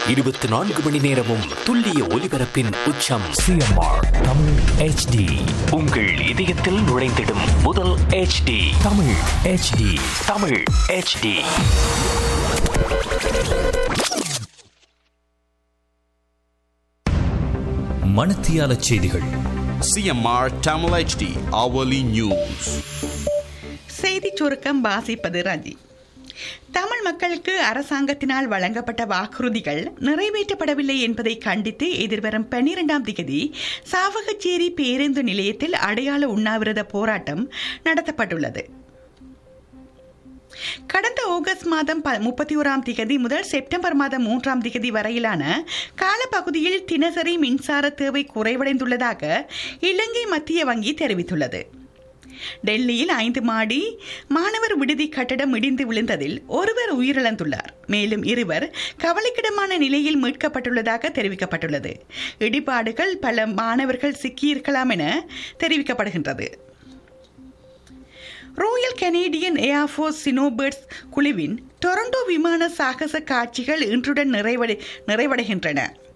இருபத்தி நான்கு மணி நேரமும் துல்லிய ஒலிபரப்பின் உச்சம் சிஎம்ஆர் தமிழ் ஹெச்டி உங்கள் இதயத்தில் நுழைந்திடும் முதல் HD Tamil HD Tamil HD மணத்தியால செய்திகள் CMR Tamil HD hourly news. செய்திச் சுருக்கம் வாசிப்பது ரஜி தமிழ் மக்களுக்கு அரசாங்கத்தினால் வழங்கப்பட்ட வாக்குறுதிகள் நிறைவேற்றப்படவில்லை என்பதை கண்டித்து எதிர்வரும் பன்னிரெண்டாம் திகதி சாவகச்சேரி பேருந்து நிலையத்தில் அடையாள உண்ணாவிரத போராட்டம் நடத்தப்பட்டுள்ளது கடந்த ஆகஸ்ட் மாதம் முப்பத்தி ஓராம் திகதி முதல் செப்டம்பர் மாதம் மூன்றாம் திகதி வரையிலான காலப்பகுதியில் தினசரி மின்சார தேவை குறைவடைந்துள்ளதாக இலங்கை மத்திய வங்கி தெரிவித்துள்ளது டெல்லியில் ஐந்து மாடி மாணவர் விடுதி கட்டடம் இடிந்து விழுந்ததில் ஒருவர் உயிரிழந்துள்ளார் மேலும் இருவர் கவலைக்கிடமான நிலையில் மீட்கப்பட்டுள்ளதாக தெரிவிக்கப்பட்டுள்ளது இடிபாடுகள் பல மாணவர்கள் சிக்கியிருக்கலாம் என தெரிவிக்கப்படுகின்றது ரோயல் கனேடியன் ஏர்ஃபோர்ஸ் சினோபர்ட்ஸ் குழுவின் டொரண்டோ விமான சாகச காட்சிகள் இன்றுடன் நிறைவடை நிறைவடைகின்றன